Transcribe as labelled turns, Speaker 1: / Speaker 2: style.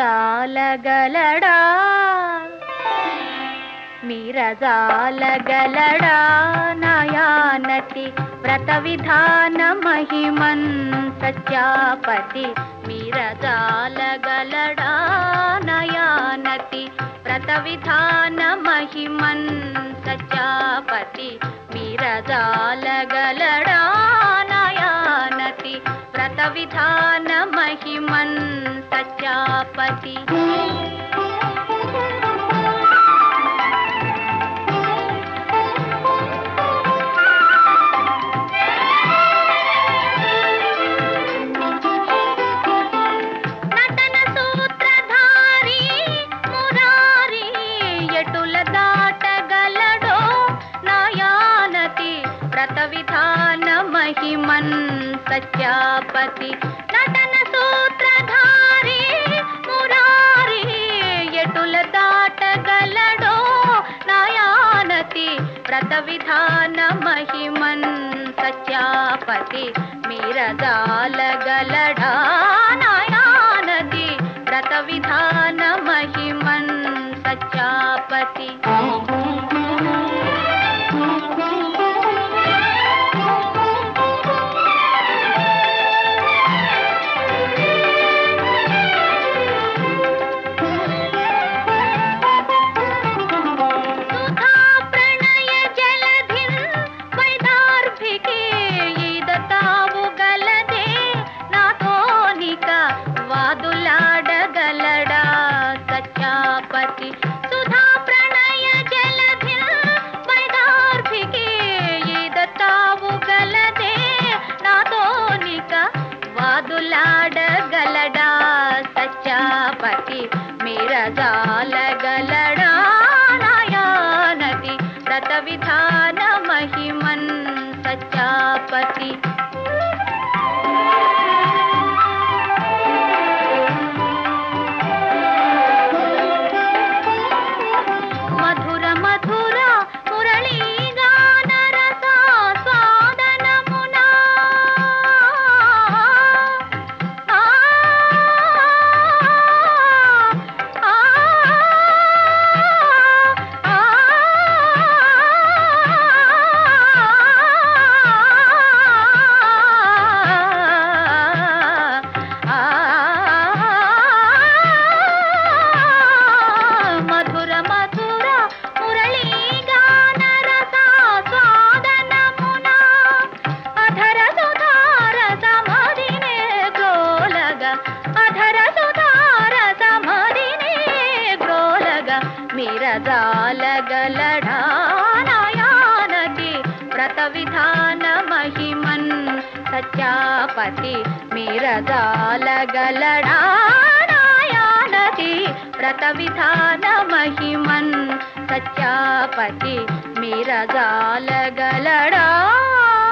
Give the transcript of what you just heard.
Speaker 1: మీరజాలగలడా మీరజాలగలడా నయానతి వ్రత విధాన మహిమన్ సత్యాపతి మీరజాలగలడా నయానతి వ్రత విధాన మహిమన్ సత్యాపతి మీరజాలగలడా నయానతి వ్రత విధాన మహిమన్ సత్యాపతి నటన సూత్రధారి మురారి ఎటుల దాటగలడో నయానతి వ్రత విధాన మహిమన్ సత్యాపతి నటన సూత్రధారి మురారి ఎటుల దాటగలడో నయానతి వ్రత విధాన మహిమన్ సత్యాపతి మీరజాలగలడా నయానది వ్రత విధాన మహిమన్ సత్యాపతి సుధా ప్రణయ జలధిన్ వైదార్భికే ఈదతావు గలదే నాతోనిక వాదులాడగలడా సత్యాపతి సుధా ప్రణయ జలధిన్ వైదార్భికే ఈదతావు గలదే నాతోనిక వాదులాడగలడా సత్యాపతి మీరజాలగలడా నాయానది వ్రత విధాన మహిమన్ సత్యాపతి మధుర మధుర మురళీ గాన రస స్వాదనమునా ఆ, ఆ, ఆ, మధుర మధుర మురళీ గాన రస స్వాదనమున అధర సుధార సమదినే గ్రోలగ అధర సుధార సమదినే గ్రోలగ మీరజాలగలడా నయానది వ్రత విధాన మహిమన్ సత్యాపతి మీరజాలగలడా నాయానది వ్రత విధాన మహిమన్ సత్యాపతి మీరజాలగలడా